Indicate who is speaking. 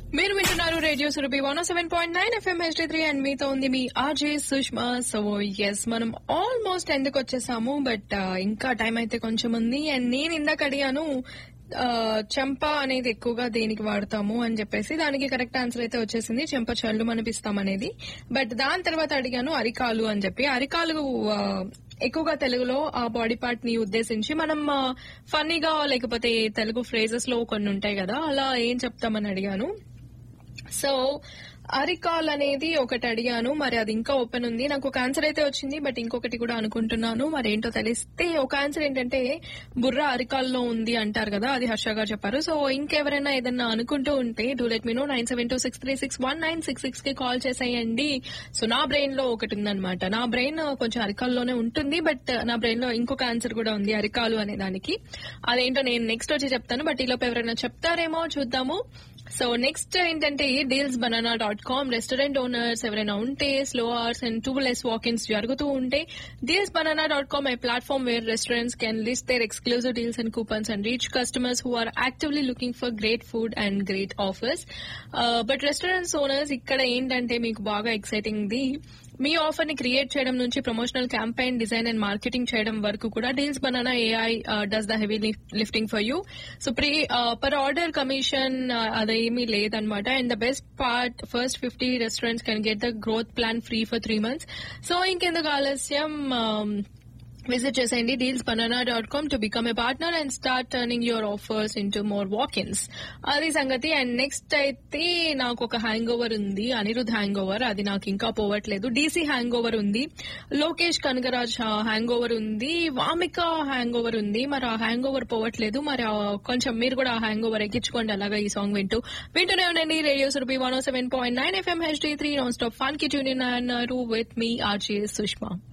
Speaker 1: మీరు వింటున్నారు radio Surabhi one seven point nine FM HD three and మీతో ఉంది మీ ఆర్జే సుష్మా సో ఎస్ మనం ఆల్మోస్ట్ ఎందుకు వచ్చేసాము బట్ ఇంకా టైం అయితే కొంచెం ఉంది అండ్ నేను ఇందాక అడిగాను ఆ, చెంప అనేది ఎక్కువగా దేనికి వాడతాము అని చెప్పేసి దానికి కరెక్ట్ ఆన్సర్ అయితే వచ్చేసింది చెంప చల్లు అనిపిస్తాం అనేది బట్ దాని తర్వాత అడిగాను అరికాలు అని చెప్పి అరికాలు ఆ, ఎక్కువగా తెలుగులో ఆ బాడీ పార్ట్ ని ఉద్దేశించి మనం ఫన్నీగా లేకపోతే తెలుగు ఫ్రేజెస్ లో కొన్ని ఉంటాయి కదా అలా ఏం చెప్తామని అడిగాను సో అరికాల్ అనేది ఒకటి అడిగాను మరి అది ఇంకా ఓపెన్ ఉంది నాకు ఒక ఆన్సర్ అయితే వచ్చింది బట్ ఇంకొకటి కూడా అనుకుంటున్నాను మరి ఏంటో తెలిస్తే ఒక ఆన్సర్ ఏంటంటే బుర్ర అరికాల్లో ఉంది అంటారు కదా అది హర్ష గారు చెప్పారు సో ఇంకెవరైనా ఏదన్నా అనుకుంటూ ఉంటే do let me know nine seven two six three six one nine six six కి కాల్ చేసేయండి సో నా బ్రెయిన్ లో ఒకటి ఉందన్నమాట నా బ్రెయిన్ కొంచెం అరికాల్లోనే ఉంటుంది బట్ నా బ్రెయిన్ లో ఇంకొక ఆన్సర్ కూడా ఉంది అరికాలు అనే దానికి అదేంటో నేను నెక్స్ట్ వచ్చి చెప్తాను బట్ ఈలోపు ఎవరైనా చెప్తారేమో చూద్దాము సో నెక్స్ట్ ఏంటంటే Deals Banana dot com restaurant owners ఎవరైనా ఉంటే slow hours and too less walkins జరుగుతూ ఉంటే Deals Banana dot com a platform where restaurants can list their exclusive deals and coupons and reach customers who are actively looking for great food and great offers but restaurants owners ఇక్కడ ఏంటంటే మీకు బాగా exciting ది మీ offer ని create చేయడం నుంచి promotional campaign design and marketing చేయడం వరకు కూడా Deals Banana AI does the heavy lifting for you so pre per order commission అదేమీ లేదనమాట and the best part first fifty restaurants can get the growth plan free for three months so ఇంకెందుకు ఆలస్యం um, visit చేసేయండి Deals Banana dot com to become a partner and start turning your offers into more walkins అది సంగతి and next అయితే నాకు ఒక hang over ఉంది Anirudh hang over అది నాకు ఇంకా పోవట్లేదు డీసీ హ్యాంగ్ ఓవర్ ఉంది లోకేష్ కనగరాజ్ హ్యాంగ్ ఓవర్ ఉంది వామిక హ్యాంగ్ ఓవర్ ఉంది మరి ఆ హ్యాంగ్ ఓవర్ పోవట్లేదు మరి ఆ కొంచెం మీరు కూడా ఆ హ్యాంగ్ ఓవర్ ఎక్కించుకోండి అలాగా ఈ సాంగ్ వింటూ వింటూనే ఉండండి radio Surabhi one seven point nine FM HD three non stop fun కి ట్యూన్ ఇన్ అన్నారు విత్ మీ ఆర్జీఎస్ సుష్మా